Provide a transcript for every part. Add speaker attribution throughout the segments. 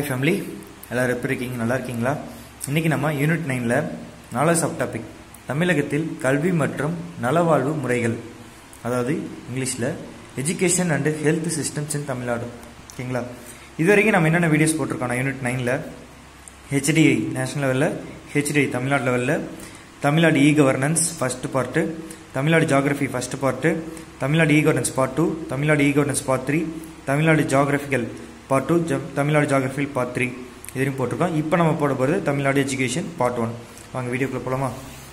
Speaker 1: hi family எல்லோரும் எப்படி இருக்கீங்க நல்லா இருக்கீங்களா இன்றைக்கி நம்ம யூனிட் நைனில் நாலாவது சப் டாபிக் தமிழகத்தில் கல்வி மற்றும் நலவாழ்வு முறைகள் அதாவது இங்கிலீஷில் education and health systems in Tamil Nadu ஓகேங்களா இது வரைக்கும் நம்ம என்னென்ன வீடியோஸ் போட்டிருக்கோம் யூனிட் நைனில் ஹெச்டிஐ நேஷனல் லெவலில் ஹெச்டிஐ தமிழ்நாடு லெவலில் Tamil Nadu e governance first part Tamil Nadu geography first part Tamil Nadu e governance part two Tamil Nadu e governance part three Tamil Nadu geographical part two Tamil Nadu geographical part three இதையும் போட்டிருக்கோம் இப்போ நம்ம போட போகிறது தமிழ்நாடு எஜுகேஷன் பார்ட் ஒன் வாங்க வீடியோக்குள்ளே போகலாமா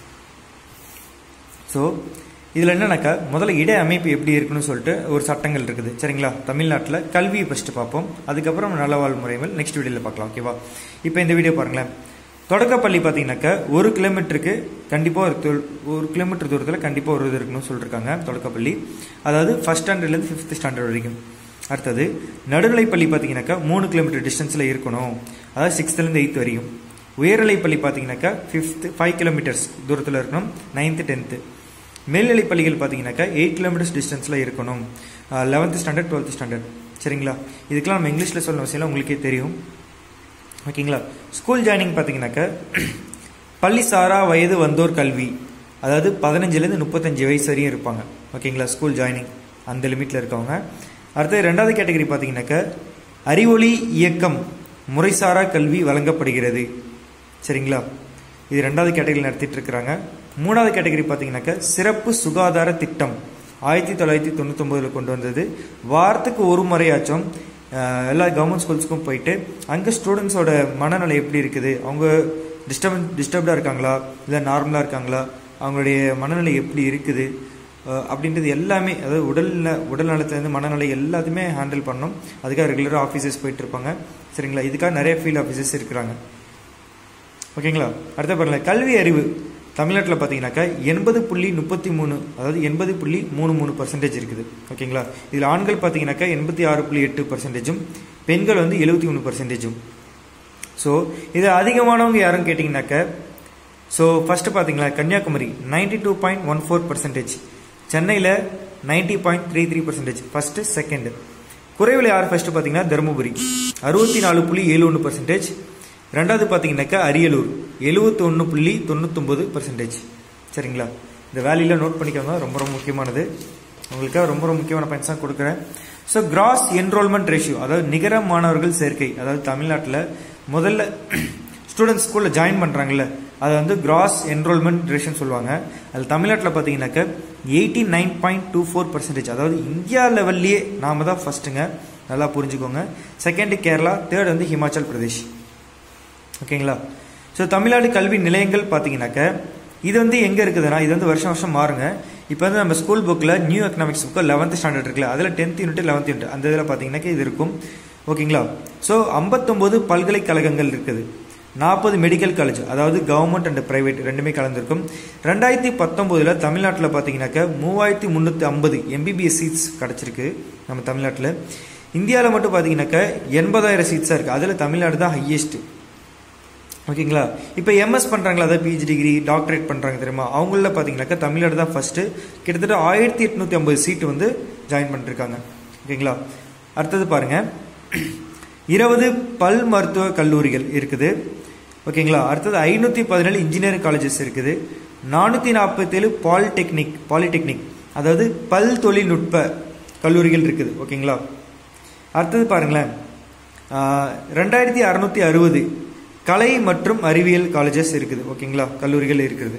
Speaker 1: ஸோ இதில் என்னன்னாக்கா முதல்ல இட அமைப்பு எப்படி இருக்குன்னு சொல்லிட்டு ஒரு சட்டங்கள் இருக்குது சரிங்களா தமிழ்நாட்டில் கல்வியை ஃபஸ்ட்டு பார்ப்போம் அதுக்கப்புறம் நலவாழ் முறைகள் நெக்ஸ்ட் வீடியோவில் பார்க்கலாம் ஓகேவா இப்போ இந்த வீடியோ பாருங்களேன் தொடக்கப்பள்ளி பார்த்தீங்கன்னாக்கா ஒரு கிலோமீட்டருக்கு கண்டிப்பாக ஒரு தொ- ஒரு கிலோமீட்டர் தூரத்தில் கண்டிப்பாக ஒரு இது இருக்குன்னு சொல்லியிருக்காங்க தொடக்கப்பள்ளி அதாவது ஃபஸ்ட் ஸ்டாண்டர்ட்லேருந்து ஃபிஃப்த் ஸ்டாண்டர்ட் வரைக்கும் அடுத்தது நடுநிலைப்பள்ளி பார்த்தீங்கன்னாக்கா மூணு கிலோமீட்டர் டிஸ்டன்ஸில் இருக்கணும் அதாவது சிக்ஸ்த்துலேருந்து எயித் வரையும் உயர்நிலைப்பள்ளி பார்த்தீங்கன்னாக்கா ஃபிஃப்த் ஃபைவ் கிலோமீட்டர்ஸ் தூரத்தில் இருக்கணும் நைன்த்து டென்த்து மேல்நிலைப் பள்ளிகள் பார்த்தீங்கன்னாக்கா எயிட் கிலோமீட்டர்ஸ் டிஸ்டன்ஸில் இருக்கணும் லெவன்த் ஸ்டாண்டர்ட் டுவெல்த் ஸ்டாண்டர்ட் சரிங்களா இதுக்கெல்லாம் நம்ம இங்கிலீஷில் சொல்ல அவசியம் இல்லை, உங்களுக்கே தெரியும் ஓகேங்களா ஸ்கூல் ஜாயினிங் பார்த்தீங்கன்னாக்கா பள்ளி சாரா வயது வந்தோர் கல்வி அதாவது பதினஞ்சுலேருந்து முப்பத்தஞ்சு வயசு வரையும் இருப்பாங்க ஓகேங்களா ஸ்கூல் ஜாயினிங் அந்த லிமிட்டில் இருக்கவங்க அடுத்தது ரெண்டாவது கேட்டகரி பார்த்தீங்கன்னாக்கா அறிவொளி இயக்கம் முறைசாரா கல்வி வழங்கப்படுகிறது சரிங்களா இது ரெண்டாவது கேட்டகரி நடத்திட்டு இருக்கிறாங்க மூணாவது கேட்டகரி பார்த்தீங்கன்னாக்கா சிறப்பு சுகாதார திட்டம் ஆயிரத்தி தொள்ளாயிரத்தி தொண்ணூத்தொம்பதில் கொண்டு வந்தது வாரத்துக்கு ஒரு முறையாச்சும் அஹ், எல்லா கவர்மெண்ட் ஸ்கூல்ஸ்க்கும் போயிட்டு அங்கே ஸ்டூடெண்ட்ஸோட மனநிலை எப்படி இருக்குது அவங்க டிஸ்டர்ப் டிஸ்டர்ப்டாக இருக்காங்களா இல்லை நார்மலாக இருக்காங்களா அவங்களுடைய மனநிலை எப்படி இருக்குது அஹ், அப்படின்றது எல்லாமே அதாவது உடல்ல உடல் நலத்துலேருந்து மனநிலை எல்லாத்தையுமே ஹேண்டில் பண்ணணும் அதுக்காக ரெகுலராக ஆஃபீஸஸ் போயிட்டு இருப்பாங்க சரிங்களா இதுக்காக நிறைய ஃபீல்ட் ஆஃபீஸஸ் இருக்கிறாங்க ஓகேங்களா அடுத்த பாருங்க கல்வி அறிவு தமிழ்நாட்டில் பார்த்தீங்கன்னாக்கா எண்பது புள்ளி முப்பத்தி மூணு அதாவது எண்பது புள்ளி மூணு மூணு பர்சன்டேஜ் இருக்குது ஓகேங்களா இதில் ஆண்கள் பார்த்தீங்கன்னாக்கா எண்பத்தி ஆறு புள்ளி எட்டு பர்சன்டேஜும் பெண்கள் வந்து எழுபத்தி மூணு பர்சன்டேஜும் ஸோ இது அதிகமானவங்க யாருன்னு கேட்டிங்கனாக்கா ஸோ ஃபஸ்ட்டு பார்த்தீங்களா Kanyakumari ninety two point one four percentage சென்னையில் ninety point three three percentage first second குறைவில் யார் ஃபஸ்ட்டு பார்த்தீங்கன்னா தருமபுரி அறுபத்தி நாலு புள்ளி ஏழு ஒன்று பர்சன்டேஜ் ரெண்டாவது பார்த்தீங்கன்னாக்கா அரியலூர் எழுபத்தி ஒன்று புள்ளி தொண்ணூத்தொம்பது பர்சன்டேஜ் சரிங்களா இந்த வேல்யூல நோட் பண்ணிக்கோங்க ரொம்ப ரொம்ப முக்கியமானது உங்களுக்காக ரொம்ப ரொம்ப முக்கியமான பாயிண்ட்ஸ் தான் கொடுக்குறேன் ஸோ கிராஸ் என்ரோல்மெண்ட் ரேஷியோ அதாவது நிகர மாணவர்கள் சேர்க்கை அதாவது தமிழ்நாட்டில் முதல்ல ஸ்டூடெண்ட்ஸ் ஸ்கூலில் ஜாயின் பண்ணுறாங்கல்ல அதை வந்து கிராஸ் என்ரோல்மெண்ட் ரேஷன் சொல்லுவாங்க அது தமிழ்நாட்டில் பார்த்தீங்கன்னாக்கா eighty nine point two four percentage அதாவது இந்தியா லெவல்லையே நாம தான் ஃபஸ்ட்டுங்க நல்லா புரிஞ்சுக்கோங்க செகண்ட் கேரளா தேர்ட் வந்து ஹிமாச்சல் பிரதேஷ் ஓகேங்களா ஸோ தமிழ்நாடு கல்வி நிலையங்கள் பார்த்தீங்கன்னாக்க இது வந்து எங்கே இருக்குதுன்னா இது வந்து வருஷம் வருஷம் மாறுங்க இப்போ வந்து நம்ம ஸ்கூல் புக்கில் new economics book eleventh standard இருக்குல்ல அதில் டென்த் யூனிட் லெவன்த் யூனிட் அந்த இதில் பார்த்தீங்கன்னாக்க இது இருக்கும் ஓகேங்களா ஸோ ஐம்பத்தொம்போது பல்கலைக்கழகங்கள் இருக்குது நாற்பது மெடிக்கல் காலேஜ் அதாவது கவர்மெண்ட் அண்ட் பிரைவேட் ரெண்டுமே கலந்துருக்கும் ரெண்டாயிரத்தி பத்தொம்போதில் தமிழ்நாட்டில் பார்த்தீங்கன்னாக்க மூவாயிரத்தி முந்நூற்றி ஐம்பது எம்பிபிஎஸ் சீட்ஸ் கிடச்சிருக்கு நம்ம தமிழ்நாட்டில் இந்தியாவில் மட்டும் பார்த்தீங்கன்னாக்க எண்பதாயிரம் சீட்ஸாக இருக்குது அதில் தமிழ்நாடு தான் ஹையஸ்ட்டு ஓகேங்களா இப்போ எம்எஸ் பண்ணுறாங்களா அதாவது பிஜி டிகிரி டாக்டரேட் பண்ணுறாங்க தெரியுமா அவங்கள பார்த்தீங்கன்னாக்கா தமிழ்நாடு தான் ஃபஸ்ட்டு கிட்டத்தட்ட ஆயிரத்தி எட்நூற்றி ஐம்பது சீட்டு வந்து ஜாயின் பண்ணிருக்காங்க ஓகேங்களா அடுத்தது பாருங்க இருபது பல் மருத்துவ கல்லூரிகள் இருக்குது ஓகேங்களா அடுத்தது ஐநூற்றி பதினேழு இன்ஜினியரிங் காலேஜஸ் இருக்குது நானூற்றி நாற்பத்தேழு பாலிடெக்னிக் பாலிடெக்னிக் அதாவது பல் தொழில்நுட்ப கல்லூரிகள் இருக்குது ஓகேங்களா அடுத்தது பாருங்களேன் ஆஹ், ரெண்டாயிரத்தி அறநூற்றி அறுபது கலை மற்றும் அறிவியல் காலேஜஸ் இருக்குது ஓகேங்களா கல்லூரிகள் இருக்குது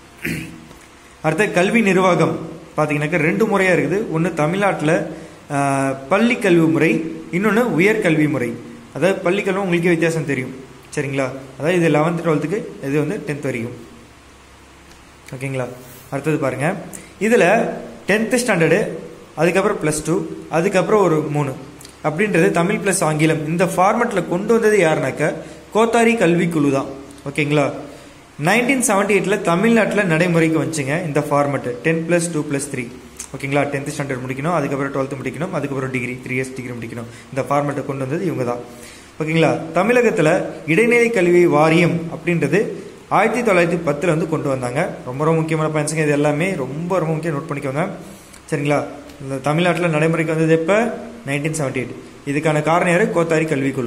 Speaker 1: அடுத்த கல்வி நிர்வாகம் பார்த்தீங்கன்னாக்கா ரெண்டு முறையாக இருக்குது ஒன்று தமிழ்நாட்டில் ஆஹ், பள்ளி கல்வி முறை இன்னொன்று உயர்கல்வி முறை அதாவது பள்ளி கல்வி உங்களுக்கே வித்தியாசம் தெரியும் சரிங்களா அதாவது இது லெவன்த்து டுவெல்த்துக்கு இது வந்து டென்த் வரைக்கும் ஓகேங்களா அடுத்தது பாருங்க இதில் டென்த்து ஸ்டாண்டர்டு அதுக்கப்புறம் ப்ளஸ் டூ அதுக்கப்புறம் ஒரு மூணு அப்படின்றது தமிழ் ப்ளஸ் ஆங்கிலம் இந்த ஃபார்மெட்டில் கொண்டு வந்தது யாருனாக்க கோத்தாரி கல்விக்குழு தான் ஓகேங்களா நைன்டீன் செவன்டி எயிட்டில் தமிழ்நாட்டில் நடைமுறைக்கு வந்துச்சுங்க இந்த format ten plus two plus three ஓகேங்களா டென்த் ஸ்டாண்டர்ட் முடிக்கணும் அதுக்கப்புறம் டுவெல்த்து முடிக்கணும் அதுக்கப்புறம் டிகிரி த்ரீ இயர்ஸ் டிகிரி முடிக்கணும் இந்த ஃபார்மெட்டை கொண்டு வந்தது இவங்க தான் ஓகேங்களா தமிழகத்தில் இடைநிலை கல்வி வாரியம் அப்படின்றது ஆயிரத்தி தொள்ளாயிரத்தி பத்தில் வந்து கொண்டு வந்தாங்க ரொம்ப ரொம்ப முக்கியமான பாயிண்ட்ஸுங்க இது எல்லாமே ரொம்ப ரொம்ப முக்கியம் நோட் பண்ணிக்கோங்க சரிங்களா இந்த தமிழ்நாட்டில் நடைமுறைக்கு வந்தது எப்போ நைன்டீன் செவன்டி எயிட் இதுக்கான காரணம் யார் கோத்தாரி கல்விக்குழு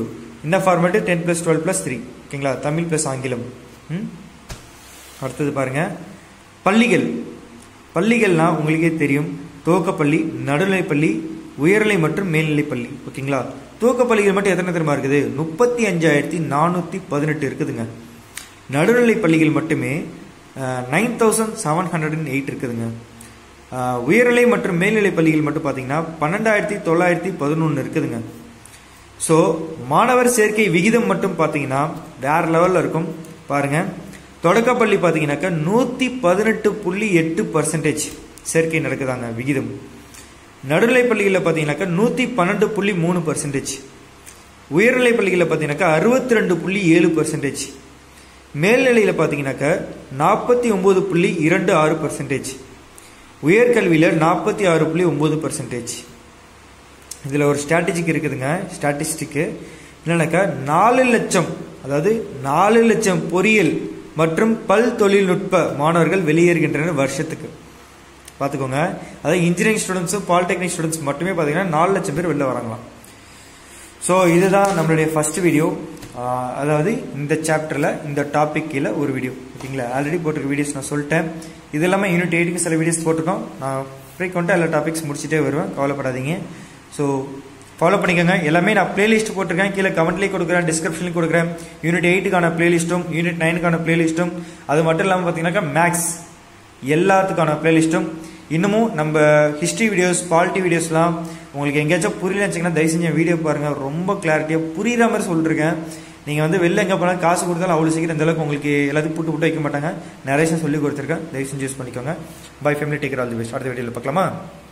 Speaker 1: இந்த format ten plus twelve plus three ஓகேங்களா தமிழ் ப்ளஸ் ஆங்கிலம் ம் அடுத்தது பாருங்க பள்ளிகள் பள்ளிகள்னா உங்களுக்கே தெரியும் துவக்கப்பள்ளி நடுநிலைப்பள்ளி உயர்நிலை மற்றும் மேல்நிலை பள்ளி ஓகேங்களா துவக்கப்பள்ளிகள் மட்டும் எத்தனை தெரியுமா இருக்குது முப்பத்தி அஞ்சாயிரத்தி நானூற்றி பதினெட்டு இருக்குதுங்க நடுநிலை பள்ளிகள் மட்டுமே nine thousand seven hundred and eight இருக்குதுங்க அஹ், உயர்நிலை மற்றும் மேல்நிலை பள்ளிகள் மட்டும் பார்த்தீங்கன்னா பன்னெண்டாயிரத்தி தொள்ளாயிரத்தி பதினொன்று இருக்குதுங்க ஸோ மாணவர் சேர்க்கை விகிதம் மட்டும் பார்த்தீங்கன்னா வேற லெவலில் இருக்கும் பாருங்க தொடக்கப்பள்ளி பார்த்தீங்கன்னாக்கா நூற்றி பதினெட்டு புள்ளி எட்டு பர்சன்டேஜ் சேர்க்கை நடக்குதாங்க விகிதம் நடுநிலைப் பள்ளிகளில் பார்த்தீங்கன்னாக்கா நூற்றி பன்னெண்டு புள்ளி மூணு பர்சன்டேஜ் உயர்நிலைப் பள்ளிகளில் பார்த்தீங்கன்னாக்கா அறுபத்தி ரெண்டு புள்ளி ஏழு பர்சன்டேஜ் மேல்நிலையில் பார்த்தீங்கன்னாக்கா நாற்பத்தி ஒம்பது புள்ளி இரண்டு ஆறு பர்சன்டேஜ் உயர்கல்வியில் நாற்பத்தி ஆறு புள்ளி ஒம்பது பர்சன்டேஜ் இதில் ஒரு ஸ்ட்ராட்டஜிக் இருக்குதுங்க ஸ்டாட்டிஸ்டிக்கு என்னன்னாக்கா நாலு லட்சம் அதாவது நாலு லட்சம் பொறியியல் மற்றும் பல் தொழில்நுட்ப மாணவர்கள் வெளியேறுகின்றனர் வருஷத்துக்கு பார்த்துக்கோங்க அதாவது இன்ஜினியரிங் ஸ்டூடெண்ட்ஸும் பாலிடெக்னிக் ஸ்டூடெண்ட்ஸ் மட்டுமே பார்த்தீங்கன்னா நாலு லட்சம் பேர் வெளில வராங்களாம் ஸோ இதுதான் நம்மளுடைய ஃபர்ஸ்ட் வீடியோ அதாவது இந்த சாப்டரில் இந்த டாபிக் கீழே ஒரு வீடியோ ஓகேங்களா ஆல்ரெடி போட்டிருக்க வீடியோஸ் நான் சொல்லிட்டேன் இது இல்லாமல் யூனிட் எயிட்டுக்கு சில வீடியோஸ் போட்டிருக்கோம் நான் ஃப்ரீக்வெண்ட்டாக எல்லா டாபிக்ஸ் முடிச்சுட்டே வருவேன் கவலைப்படாதீங்க ஸோ ஃபாலோ பண்ணிக்கோங்க எல்லாமே நான் பிளேலிஸ்ட் போட்டிருக்கேன் கீழே கமெண்ட்லேயும் கொடுக்குறேன் டிஸ்கிரிப்ஷன்லையும் கொடுக்குறேன் யூனிட் எயிட்டுக்கான பிளேலிஸ்ட்டும் யூனிட் நைனுக்கான பிளேலிஸ்ட்டும் அது மட்டும் இல்லாமல் பார்த்தீங்கன்னாக்கா மேக்ஸ் எல்லாத்துக்கான பிளேலிஸ்ட்டும் இன்னமும் நம்ம ஹிஸ்ட்ரி வீடியோஸ் பாலிட்டி வீடியோஸ்லாம் உங்களுக்கு எங்கேயாச்சும் புரியலன்னு வச்சிங்கன்னா தயவு செஞ்சு வீடியோ பாருங்கள் ரொம்ப கிளாரிட்டியாக புரியுற மாதிரி சொல்லிருக்கேன் நீங்கள் வந்து வெளில எங்கே போனால் காசு கொடுத்தாலும் அவ்வளோ சீக்கிரம் இந்த அளவுக்கு உங்களுக்கு எல்லாத்தையும் புட்டு புட்டு வைக்க மாட்டாங்க நிறைய சொல்லி கொடுத்துருக்கேன் தயவு செஞ்சு யூஸ் பண்ணிக்கோங்க bye family take care all the best அடுத்த வீடியோவில் பார்க்கலாமா